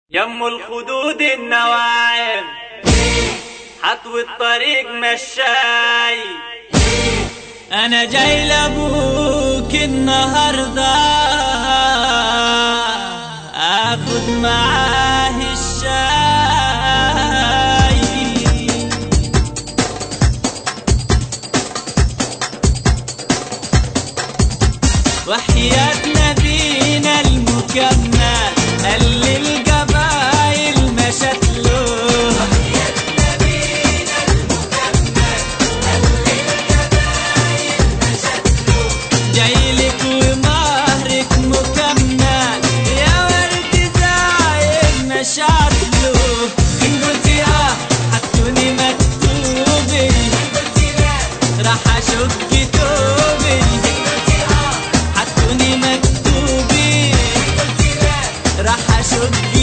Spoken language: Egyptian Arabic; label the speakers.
Speaker 1: يم الخدود النواعم حطو الطريق مشاي
Speaker 2: انا جاي لابوك النهارده اخد معاه الشاي وحياة نبينا المكمل اللي القبايل مشت له جايلك ومهرك مكمل يا ورد زايد مشعت له ان قلت اه حطوني مكتوبي راح اشك توبي حطوني مكتوبي راح اشك